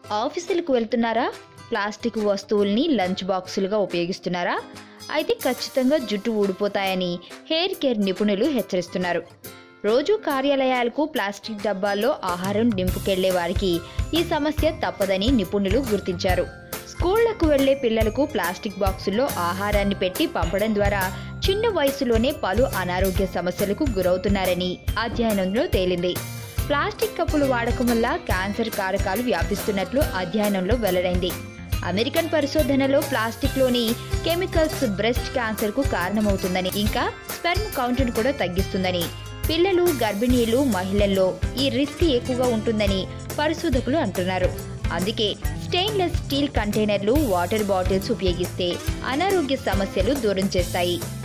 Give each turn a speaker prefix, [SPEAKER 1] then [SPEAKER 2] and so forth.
[SPEAKER 1] ఆఫీసులకు వెళ్తున్నారా ప్లాస్టిక్ వస్తువుల్ని లంచ్ బాక్సులుగా ఉపయోగిస్తున్నారా అయితే ఖచ్చితంగా జుట్టు ఊడిపోతాయని హెయిర్ కేర్ నిపుణులు హెచ్చరిస్తున్నారు రోజు కార్యాలయాలకు ప్లాస్టిక్ డబ్బాల్లో ఆహారం నింపుకెళ్లే వారికి ఈ సమస్య తప్పదని నిపుణులు గుర్తించారు స్కూళ్లకు వెళ్లే పిల్లలకు ప్లాస్టిక్ బాక్సుల్లో ఆహారాన్ని పెట్టి పంపడం ద్వారా చిన్న వయసులోనే పలు అనారోగ్య సమస్యలకు గురవుతున్నారని అధ్యయనంలో తేలింది ప్లాస్టిక్ కప్పులు వాడకం వల్ల క్యాన్సర్ కారకాలు వ్యాపిస్తున్నట్లు అధ్యయనంలో వెల్లడైంది అమెరికన్ పరిశోధనలో ప్లాస్టిక్లోని కెమికల్స్ బ్రెస్ట్ క్యాన్సర్కు కారణమవుతుందని ఇంకా స్పెర్మ్ కౌంట్ను కూడా తగ్గిస్తుందని పిల్లలు గర్భిణీలు మహిళల్లో ఈ రిస్క్ ఎక్కువగా ఉంటుందని పరిశోధకులు అంటున్నారు అందుకే స్టెయిన్లెస్ స్టీల్ కంటైనర్లు వాటర్ బాటిల్స్ ఉపయోగిస్తే అనారోగ్య సమస్యలు దూరం చేస్తాయి